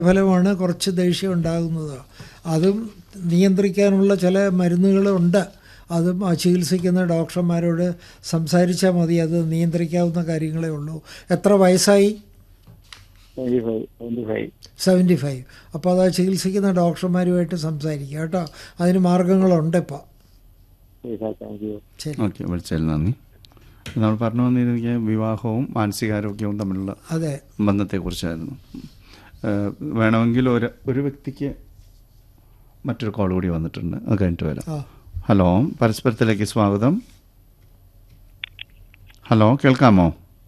ഫലമാണ് കുറച്ച് ദേഷ്യം ഉണ്ടാകുന്നത് അതും നിയന്ത്രിക്കാനുള്ള ചില മരുന്നുകളുണ്ട് അതും ആ ചികിത്സിക്കുന്ന ഡോക്ടർമാരോട് സംസാരിച്ചാൽ മതി അത് നിയന്ത്രിക്കാവുന്ന കാര്യങ്ങളേ ഉള്ളൂ എത്ര വയസ്സായി twenty five twenty five seventy five അപ്പോൾ അത് ആ ചികിത്സിക്കുന്ന ഡോക്ടർമാരുമായിട്ട് സംസാരിക്കുക കേട്ടോ അതിന് മാർഗങ്ങളുണ്ട് ഇപ്പോൾ താങ്ക് യു ശരി ഓക്കെ വിളിച്ചതിൽ നന്ദി നമ്മൾ പറഞ്ഞു വന്നിരിക്കുക വിവാഹവും മാനസികാരോഗ്യവും തമ്മിലുള്ള അതെ ബന്ധത്തെക്കുറിച്ചായിരുന്നു ഏഹ് വേണമെങ്കിൽ ഒരു ഒരു വ്യക്തിക്ക് മറ്റൊരു കോൾ കൂടി വന്നിട്ടുണ്ട് അത് കഴിഞ്ഞിട്ട് വരാം ആ ഹലോ പരസ്പരത്തിലേക്ക് സ്വാഗതം ഹലോ കേൾക്കാമോ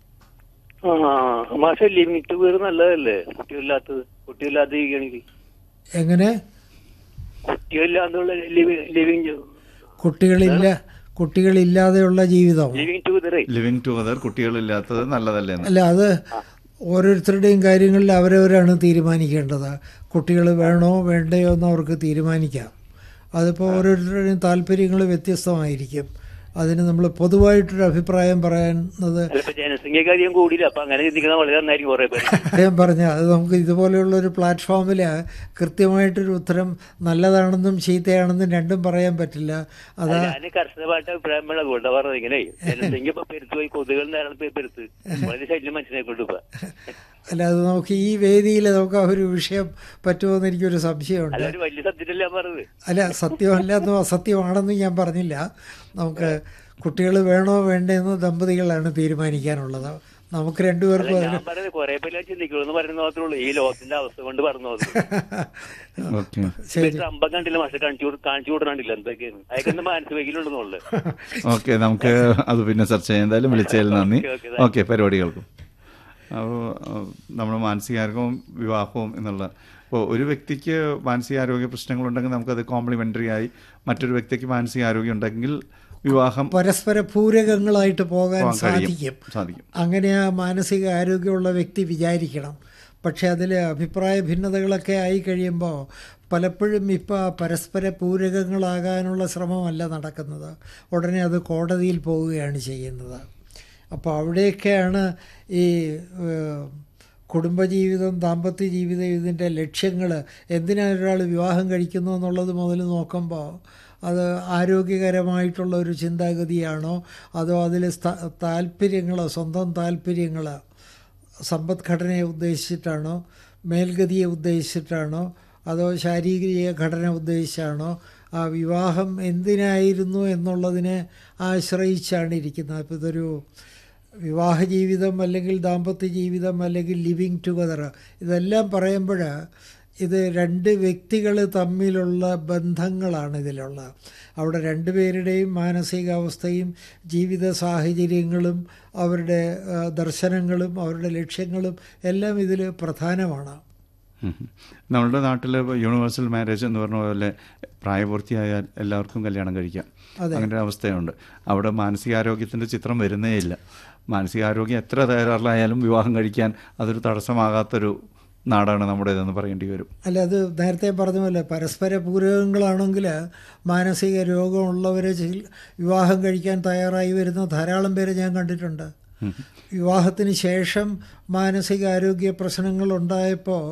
ആ മാഷെ ലിമിറ്റ് പേര് നല്ലതല്ലേ കുട്ടികളില്ലാത്തത് കുട്ടികളില്ലാത്ത ഇരിക്കണെങ്കിൽ എങ്ങനെ കുട്ടികളില്ലാന്നുള്ള ലിവിങ് കുട്ടികളില്ല കുട്ടികളില്ലാതെയുള്ള ജീവിതം ലിവിങ് ടുഗദറേ ലിവിങ് ടുഗദർ കുട്ടികളില്ലാത്തത് നല്ലതല്ലേ എന്ന് അല്ല അത് ഓരോരുത്തരുടെയും കാര്യങ്ങളിൽ അവരവരാണ് തീരുമാനിക്കേണ്ടത് കുട്ടികൾ വേണോ വേണ്ടയോ എന്ന് അവർക്ക് തീരുമാനിക്കാം അതിപ്പോൾ ഓരോരുത്തരുടെയും താല്പര്യങ്ങൾ വ്യത്യസ്തമായിരിക്കും അതിന് നമ്മൾ പൊതുവായിട്ടൊരു അഭിപ്രായം പറയുന്നത് ചിലപ്പോ ജനസംഖ്യക്ക് അധികം കൂടിയില്ല അപ്പൊ അങ്ങനെ ചിന്തിക്കുന്ന വളരെ നന്നായിരിക്കും കുറെ പേര് ഞാൻ പറഞ്ഞ അത് നമുക്ക് ഇതുപോലെയുള്ള ഒരു പ്ലാറ്റ്ഫോമിൽ കൃത്യമായിട്ടൊരു ഉത്തരം നല്ലതാണെന്നും ചീത്തയാണെന്നും രണ്ടും പറയാൻ പറ്റില്ല അതാ ഞാൻ കർശനമായിട്ട് അഭിപ്രായം വേണം അതുകൊണ്ടാ പറഞ്ഞത് ഇങ്ങനെ ജനസംഖ്യ ഇപ്പൊ പെരുത്ത് പോയി കൊതുകൾ ധാരാളം പേര് പെരുത്ത് വളരെ ശല്യം മനസ്സിലാക്കൊണ്ട് ഇപ്പൊ അല്ല അത് നമുക്ക് ഈ വേദിയിൽ നമുക്ക് ആ ഒരു വിഷയം പറ്റുമോയെന്ന് എനിക്കൊരു സംശയമുണ്ട് അല്ല ഒരു വലിയ സബ്ജക്റ്റല്ല പറഞ്ഞത് അല്ല സത്യമല്ലെന്നോ അസത്യമാണെന്നും ഞാൻ പറഞ്ഞില്ല നമുക്ക് കുട്ടികൾ വേണോ വേണ്ടെന്ന് ദമ്പതികളാണ് തീരുമാനിക്കാനുള്ളത് നമുക്ക് അല്ല രണ്ടുപേർക്കും ഞാൻ അതിന് പറഞ്ഞത് കുറെ പേര് ചിന്തിക്കുള്ളൂ എന്ന് പറയുന്ന മാത്രമേ ഉള്ളൂ ഈ ലോകത്തിന്റെ അവസ്ഥ കൊണ്ട് പറഞ്ഞു ഓക്കെ ശരി ട്രംപ കണ്ടില്ല പക്ഷെ കാണിച്ചു കൊടു- കാണിച്ചു കൊടുക്കണ്ടില്ല എന്തൊക്കെയാണ് അയക്കുന്ന മാനസികയിലുണ്ടെന്നുള്ളത് ഓക്കെ നമുക്ക് അത് പിന്നെ ചർച്ച ചെയ്യാം എന്തായാലും വിളിച്ചതിൽ നന്ദി ഓക്കെ, ഓക്കെ, താങ്ക് ഓക്കെ പരിപാടികൾക്കും അപ്പോൾ നമ്മൾ മാനസികാരോഗ്യവും വിവാഹവും എന്നുള്ള ഇപ്പോൾ ഒരു വ്യക്തിക്ക് മാനസികാരോഗ്യ പ്രശ്നങ്ങളുണ്ടെങ്കിൽ നമുക്കത് കോംപ്ലിമെൻ്ററി ആയി മറ്റൊരു വ്യക്തിക്ക് മാനസികാരോഗ്യം ഉണ്ടെങ്കിൽ വിവാഹം പരസ്പര പൂരകങ്ങളായിട്ട് പോകാൻ പോകാൻ കഴിയും. സാധിക്കും സാധിക്കും അങ്ങനെ ആ മാനസിക ആരോഗ്യമുള്ള വ്യക്തി വിചാരിക്കണം പക്ഷെ അതിൽ അഭിപ്രായ ഭിന്നതകളൊക്കെ ആയി കഴിയുമ്പോൾ പലപ്പോഴും ഇപ്പോൾ പരസ്പര പൂരകങ്ങളാകാനുള്ള ശ്രമമല്ല നടക്കുന്നത് ഉടനെ അത് കോടതിയിൽ പോവുകയാണ് ചെയ്യുന്നത് അപ്പോൾ അവിടെയൊക്കെയാണ് ഈ ഏഹ്, കുടുംബജീവിതം ദാമ്പത്യ ജീവിതം ഇതിൻ്റെ ലക്ഷ്യങ്ങൾ എന്തിനാണ് ഒരാൾ വിവാഹം കഴിക്കുന്നു എന്നുള്ളത് മുതൽ നോക്കുമ്പോൾ അത് ആരോഗ്യകരമായിട്ടുള്ള ഒരു ചിന്താഗതിയാണോ അതോ അതിൽ താല്പര്യങ്ങളോ സ്വന്തം താല്പര്യങ്ങൾ സമ്പദ്ഘടനയെ ഉദ്ദേശിച്ചിട്ടാണോ മേൽഗതിയെ ഉദ്ദേശിച്ചിട്ടാണോ അതോ ശാരീരിക ഘടന ഉദ്ദേശിച്ചാണോ ആ വിവാഹം എന്തിനായിരുന്നു എന്നുള്ളതിനെ ആശ്രയിച്ചാണ് ഇരിക്കുന്നത് അപ്പോൾ ഇതൊരു വിവാഹ ജീവിതം അല്ലെങ്കിൽ ദാമ്പത്യ ജീവിതം അല്ലെങ്കിൽ ലിവിങ് ടുഗദർ ഇതെല്ലാം പറയുമ്പോൾ ഇത് രണ്ട് വ്യക്തികൾ തമ്മിലുള്ള ബന്ധങ്ങളാണ് ഇതിലുള്ളത് അവിടെ രണ്ടുപേരുടെയും മാനസികാവസ്ഥയും ജീവിത സാഹചര്യങ്ങളും അവരുടെ ആ, ദർശനങ്ങളും അവരുടെ ലക്ഷ്യങ്ങളും എല്ലാം ഇതിൽ പ്രധാനമാണ് ഉം. നമ്മുടെ നാട്ടിൽ യൂണിവേഴ്സൽ മാരേജ് എന്ന് പറഞ്ഞ പോലെ പ്രായപൂർത്തിയായാൽ എല്ലാവർക്കും കല്യാണം കഴിക്കാം അതെ. അങ്ങനെ ഒരു അവസ്ഥയുണ്ട് അവിടെ മാനസികാരോഗ്യത്തിൻ്റെ ചിത്രം വരുന്നേ ഇല്ല മാനസികാരോഗ്യം എത്ര തയ്യാറായാലും വിവാഹം കഴിക്കാൻ അതൊരു തടസ്സമാകാത്തൊരു നാടാണ് നമ്മുടേതെന്ന് പറയേണ്ടി വരും അല്ല അത് നേരത്തെ പറഞ്ഞ പോലെ പരസ്പര പൂരകങ്ങളാണെങ്കിൽ മാനസിക രോഗമുള്ളവരെ ചികിൽ- വിവാഹം കഴിക്കാൻ തയ്യാറായി വരുന്ന ധാരാളം പേരെ ഞാൻ കണ്ടിട്ടുണ്ട് വിവാഹത്തിന് ശേഷം മാനസികാരോഗ്യ പ്രശ്നങ്ങൾ ഉണ്ടായപ്പോൾ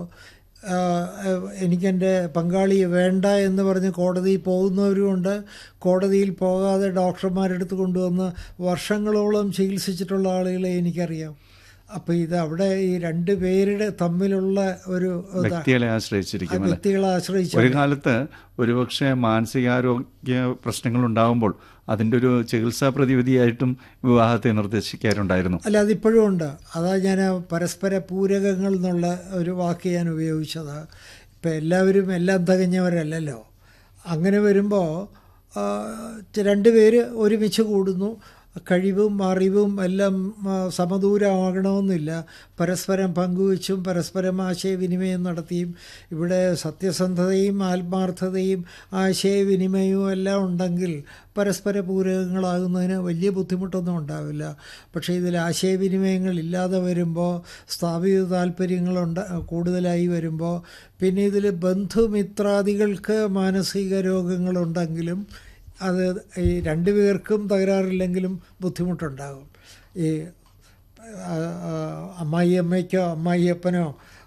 എനിക്കെൻ്റെ പങ്കാളിയെ വേണ്ട എന്ന് പറഞ്ഞ് കോടതിയിൽ പോകുന്നവരുമുണ്ട് കോടതിയിൽ പോകാതെ ഡോക്ടർമാരെടുത്ത് കൊണ്ടുവന്ന് വർഷങ്ങളോളം ചികിത്സിച്ചിട്ടുള്ള ആളുകളെ എനിക്കറിയാം അപ്പോൾ ഇത് അവിടെ ഈ രണ്ട് പേരുടെ തമ്മിലുള്ള ഒരു ഇതാ- വ്യക്തികളെ ആ ആശ്രയിച്ചിരിക്കും അല്ലേ വ്യക്തികളെ ആശ്രയിച്ച് ഒരു കാലത്ത് ഒരുപക്ഷെ മാനസികാരോഗ്യ പ്രശ്നങ്ങൾ ഉണ്ടാകുമ്പോൾ അതിൻ്റെ ഒരു ചികിത്സാ പ്രതിവിധിയായിട്ടും വിവാഹത്തെ നിർദ്ദേശിക്കാറുണ്ടായിരുന്നു അല്ല അതിപ്പോഴും ഉണ്ട് അതാ ഞാൻ ആ പരസ്പര പൂരകങ്ങൾ എന്നുള്ള ഒരു വാക്ക് ഞാൻ ഉപയോഗിച്ചത് ഇപ്പം എല്ലാവരും എല്ലാം തികഞ്ഞവരല്ലല്ലോ അങ്ങനെ വരുമ്പോൾ രണ്ടുപേര് ഒരുമിച്ച് കൂടുന്നു കഴിവും അറിവും എല്ലാം ആ, സമദൂരമാകണമെന്നില്ല പരസ്പരം പങ്കുവച്ചും പരസ്പരം ആശയവിനിമയം നടത്തിയും ഇവിടെ സത്യസന്ധതയും ആത്മാർത്ഥതയും ആശയവിനിമയവും എല്ലാം ഉണ്ടെങ്കിൽ പരസ്പര പൂരകങ്ങളാകുന്നതിന് വലിയ ബുദ്ധിമുട്ടൊന്നും ഉണ്ടാവില്ല പക്ഷേ ഇതിൽ ആശയവിനിമയങ്ങൾ ഇല്ലാതെ വരുമ്പോൾ സ്ഥാപിത താല്പര്യങ്ങളുണ്ട് കൂടുതലായി വരുമ്പോൾ പിന്നെ ഇതിൽ ബന്ധുമിത്രാദികൾക്ക് മാനസിക രോഗങ്ങളുണ്ടെങ്കിലും അത് ഈ രണ്ടുപേർക്കും തകരാറില്ലെങ്കിലും ബുദ്ധിമുട്ടുണ്ടാകും ഈ ആ, ആ, അമ്മായിയമ്മയ്ക്കോ അമ്മായിയപ്പനോ